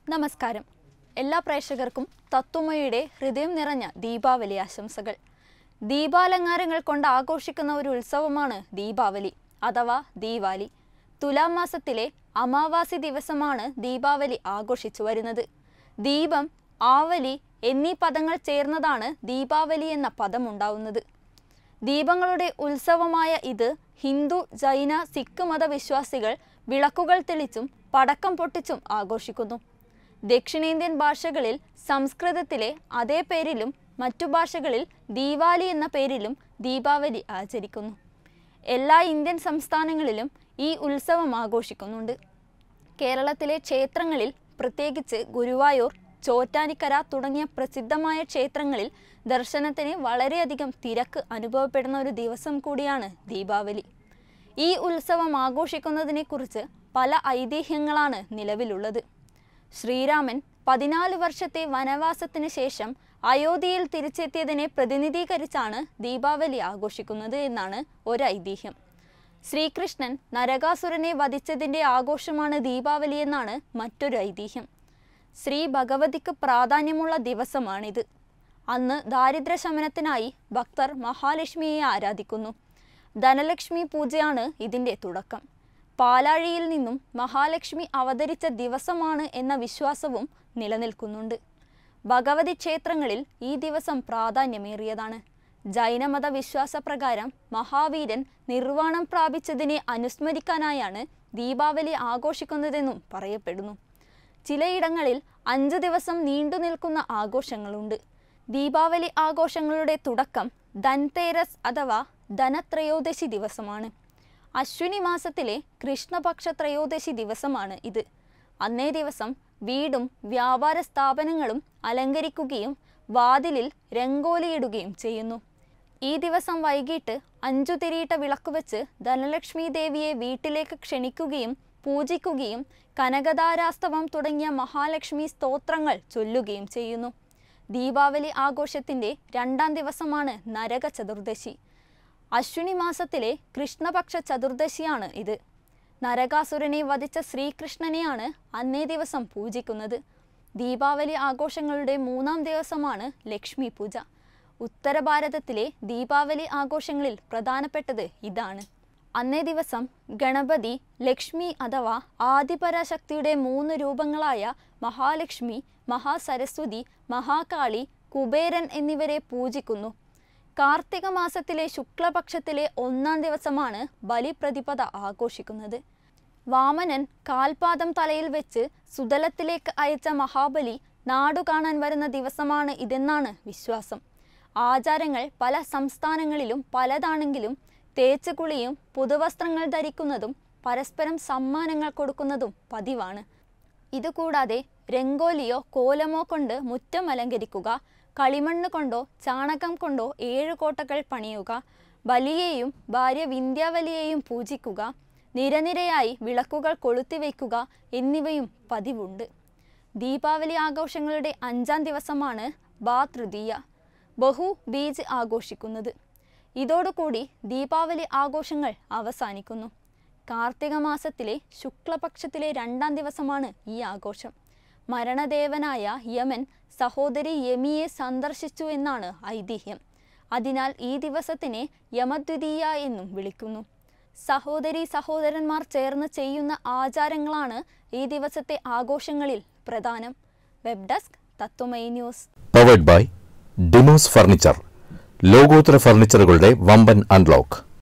നമസ്കാരം എല്ലാ പ്രേക്ഷകർക്കും തത്വമയുടെ ഹൃദയം നിറഞ്ഞ ദീപാവലി ആശംസകൾ ദീപാലങ്കാരങ്ങൾ കൊണ്ട് ആഘോഷിക്കുന്ന ഒരു ഉത്സവമാണ് ദീപാവലി അഥവാ ദീവാലി തുലാം മാസത്തിലെ അമാവാസി ദിവസമാണ് ദീപാവലി ആഘോഷിച്ചു വരുന്നത് ദീപം ആവലി എന്നീ പദങ്ങൾ ചേർന്നതാണ് ദീപാവലി എന്ന പദമുണ്ടാവുന്നത് ദീപങ്ങളുടെ ഉത്സവമായ ഇത് ഹിന്ദു ജൈന സിഖ് മതവിശ്വാസികൾ വിളക്കുകൾ തെളിച്ചും പടക്കം പൊട്ടിച്ചും ആഘോഷിക്കുന്നു ദക്ഷിണേന്ത്യൻ ഭാഷകളിൽ സംസ്കൃതത്തിലെ അതേ പേരിലും മറ്റു ഭാഷകളിൽ ദീവാലി എന്ന പേരിലും ദീപാവലി ആചരിക്കുന്നു എല്ലാ ഇന്ത്യൻ സംസ്ഥാനങ്ങളിലും ഈ ഉത്സവം ആഘോഷിക്കുന്നുണ്ട് കേരളത്തിലെ ക്ഷേത്രങ്ങളിൽ പ്രത്യേകിച്ച് ഗുരുവായൂർ ചോറ്റാനിക്കര തുടങ്ങിയ പ്രസിദ്ധമായ ക്ഷേത്രങ്ങളിൽ ദർശനത്തിന് വളരെയധികം തിരക്ക് അനുഭവപ്പെടുന്ന ഒരു ദിവസം കൂടിയാണ് ദീപാവലി ഈ ഉത്സവം ആഘോഷിക്കുന്നതിനെക്കുറിച്ച് പല ഐതിഹ്യങ്ങളാണ് നിലവിലുള്ളത് ശ്രീരാമൻ പതിനാല് വർഷത്തെ വനവാസത്തിന് ശേഷം അയോധ്യയിൽ തിരിച്ചെത്തിയതിനെ പ്രതിനിധീകരിച്ചാണ് ദീപാവലി ആഘോഷിക്കുന്നത് എന്നാണ് ഒരു ഐതിഹ്യം ശ്രീകൃഷ്ണൻ നരകാസുരനെ വധിച്ചതിൻ്റെ ആഘോഷമാണ് ദീപാവലി എന്നാണ് മറ്റൊരു ഐതിഹ്യം ശ്രീ ഭഗവതിക്ക് പ്രാധാന്യമുള്ള ദിവസമാണിത് അന്ന് ദാരിദ്ര്യശമനത്തിനായി ഭക്തർ മഹാലക്ഷ്മിയെ ആരാധിക്കുന്നു ധനലക്ഷ്മി പൂജയാണ് ഇതിൻ്റെ തുടക്കം പാലാഴിയിൽ നിന്നും മഹാലക്ഷ്മി അവതരിച്ച ദിവസമാണ് എന്ന വിശ്വാസവും നിലനിൽക്കുന്നുണ്ട് ഭഗവതി ക്ഷേത്രങ്ങളിൽ ഈ ദിവസം പ്രാധാന്യമേറിയതാണ് ജൈനമത വിശ്വാസപ്രകാരം മഹാവീരൻ നിർവ്വാണം പ്രാപിച്ചതിനെ അനുസ്മരിക്കാനായാണ് ദീപാവലി ആഘോഷിക്കുന്നതെന്നും പറയപ്പെടുന്നു ചിലയിടങ്ങളിൽ അഞ്ച് ദിവസം നീണ്ടു നിൽക്കുന്ന ആഘോഷങ്ങളുണ്ട് ദീപാവലി ആഘോഷങ്ങളുടെ തുടക്കം ധൻതേരസ് അഥവാ ധനത്രയോദശി ദിവസമാണ് അശ്വിനി മാസത്തിലെ കൃഷ്ണപക്ഷ ത്രയോദശി ദിവസമാണ് ഇത് അന്നേ ദിവസം വീടും വ്യാപാര സ്ഥാപനങ്ങളും അലങ്കരിക്കുകയും വാതിലിൽ രംഗോലിയിടുകയും ചെയ്യുന്നു ഈ ദിവസം വൈകിട്ട് അഞ്ചു തിരിയിട്ട വിളക്ക് വെച്ച് ധനലക്ഷ്മി ദേവിയെ വീട്ടിലേക്ക് ക്ഷണിക്കുകയും പൂജിക്കുകയും കനകധാരാസ്തവം തുടങ്ങിയ മഹാലക്ഷ്മി സ്തോത്രങ്ങൾ ചൊല്ലുകയും ചെയ്യുന്നു ദീപാവലി ആഘോഷത്തിൻ്റെ രണ്ടാം ദിവസമാണ് നരക ചതുർദശി അശ്വിനി മാസത്തിലെ കൃഷ്ണപക്ഷ ചതുർദശിയാണ് ഇത് നരകാസുരനെ വധിച്ച ശ്രീകൃഷ്ണനെയാണ് അന്നേ ദിവസം പൂജിക്കുന്നത് ദീപാവലി ആഘോഷങ്ങളുടെ മൂന്നാം ദിവസമാണ് ലക്ഷ്മി പൂജ ഉത്തര ഭാരതത്തിലെ ദീപാവലി ആഘോഷങ്ങളിൽ പ്രധാനപ്പെട്ടത് ഇതാണ് അന്നേ ദിവസം ഗണപതി ലക്ഷ്മി അഥവാ ആദിപരാശക്തിയുടെ മൂന്ന് രൂപങ്ങളായ മഹാലക്ഷ്മി മഹാസരസ്വതി മഹാകാളി കുബേരൻ എന്നിവരെ പൂജിക്കുന്നു കാർത്തിക മാസത്തിലെ ശുക്ലപക്ഷത്തിലെ ഒന്നാം ദിവസമാണ് ബലിപ്രതിപദ ആഘോഷിക്കുന്നത് വാമനൻ കാൽപാദം തലയിൽ വെച്ച് സുതലത്തിലേക്ക് അയച്ച മഹാബലി നാടു കാണാൻ വരുന്ന ദിവസമാണ് ഇതെന്നാണ് വിശ്വാസം ആചാരങ്ങൾ പല സംസ്ഥാനങ്ങളിലും പലതാണെങ്കിലും തേച്ചുകുളിയും പുതുവസ്ത്രങ്ങൾ ധരിക്കുന്നതും പരസ്പരം സമ്മാനങ്ങൾ കൊടുക്കുന്നതും പതിവാണ് ഇതുകൂടാതെ രംഗോലിയോ കോലമോ കൊണ്ട് മുറ്റം അലങ്കരിക്കുക കളിമണ്ണ് കൊണ്ടോ ചാണകം കൊണ്ടോ ഏഴ് കോട്ടകൾ പണിയുക ബലിയെയും ഭാര്യ വിന്ധ്യാവലിയെയും പൂജിക്കുക നിരനിരയായി വിളക്കുകൾ കൊളുത്തിവെക്കുക എന്നിവയും പതിവുണ്ട് ദീപാവലി ആഘോഷങ്ങളുടെ അഞ്ചാം ദിവസമാണ് ബാതൃതീയ ബഹു ബീജ് ആഘോഷിക്കുന്നത് ഇതോടുകൂടി ദീപാവലി ആഘോഷങ്ങൾ അവസാനിക്കുന്നു കാർത്തിക മാസത്തിലെ ശുക്ലപക്ഷത്തിലെ രണ്ടാം ദിവസമാണ് ഈ ആഘോഷം മരണദേവനായ യമൻ സഹോദരി യമിയെ സന്ദർശിച്ചു എന്നാണ് ഐതിഹ്യം അതിനാൽ ഈ ദിവസത്തിനെ യമദ്വിതീയ എന്നും വിളിക്കുന്നു സഹോദരി സഹോദരന്മാർ ചേർന്ന് ചെയ്യുന്ന ആചാരങ്ങളാണ് ഈ ദിവസത്തെ ആഘോഷങ്ങളിൽ പ്രധാനം വെബ് ഡെസ്ക് തത്വമൈ news powered by Demos furniture ലോകോത്തര ഫർണിച്ചറുകളുടെ വമ്പൻ അൺലോക്ക്